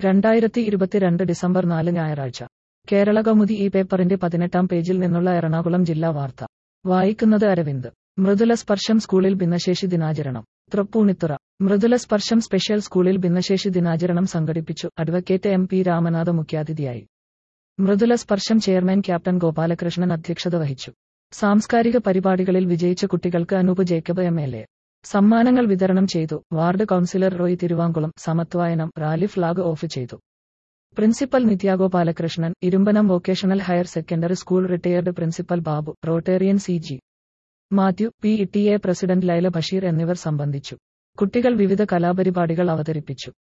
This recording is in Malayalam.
രണ്ടായിരത്തി ഇരുപത്തിരണ്ട് ഡിസംബർ നാല് ഞായറാഴ്ച കേരള കൗമുദി ഈ പേപ്പറിന്റെ പതിനെട്ടാം പേജിൽ നിന്നുള്ള എറണാകുളം ജില്ലാ വാർത്ത വായിക്കുന്നത് അരവിന്ദ് മൃദുല സ്പർശം സ്കൂളിൽ ഭിന്നശേഷി ദിനാചരണം തൃപ്പൂണിത്തുറ മൃദുല സ്പർശം സ്പെഷ്യൽ സ്കൂളിൽ ഭിന്നശേഷി ദിനാചരണം സംഘടിപ്പിച്ചു അഡ്വക്കേറ്റ് എം പി രാമനാഥ മുഖ്യാതിഥിയായി മൃദുല സ്പർശം ചെയർമാൻ ക്യാപ്റ്റൻ ഗോപാലകൃഷ്ണൻ അധ്യക്ഷത വഹിച്ചു സാംസ്കാരിക പരിപാടികളിൽ വിജയിച്ച കുട്ടികൾക്ക് Anoop Jacob M L A സമ്മാനങ്ങൾ വിതരണം ചെയ്തു വാർഡ് കൌൺസിലർ റോയ് തിരുവാങ്കുളം സമത്വായനം റാലി ഫ്ളാഗ് ഓഫ് ചെയ്തു principal Nithyagopalakrishnan Irumpanam vocational higher secondary school retired principal Babu Rotarian C G Mathew P T A president Laila Basheer എന്നിവർ സംബന്ധിച്ചു കുട്ടികൾ വിവിധ കലാപരിപാടികൾ അവതരിപ്പിച്ചു